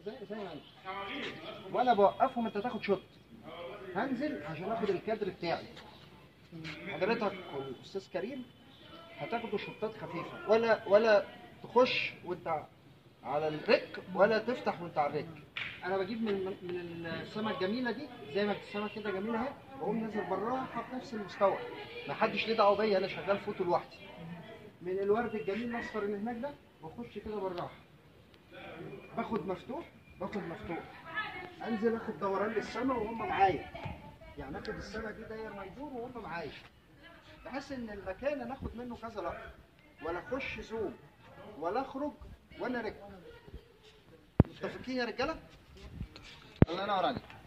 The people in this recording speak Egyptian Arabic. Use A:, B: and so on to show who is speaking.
A: زي زي ما انت وانا بوقفهم انت تاخد شوت هنزل عشان اخد الكادر بتاعي حضرتك والاستاذ كريم هتاخدوا شوطات خفيفه ولا ولا تخش وانت على الرك ولا تفتح وانت على الرك انا بجيب من من السما الجميله دي زي ما السما كده جميله اهي واقوم نازل براها بنفس المستوى ما حدش ليه دعوه بيا انا شغال فوتو لوحدي من الورد الجميل الاصفر اللي هناك ده بخش كده بالراحه باخد مفتوح باخد مفتوح انزل اخد دوران للسما وهم معايا يعني اخد السما دي داير ما يدور وهم معايا بحيث ان المكان انا اخد منه كذا لقطه ولا اخش زوم ولا اخرج وانا رجل متفقين يا رجاله الله ينور عليك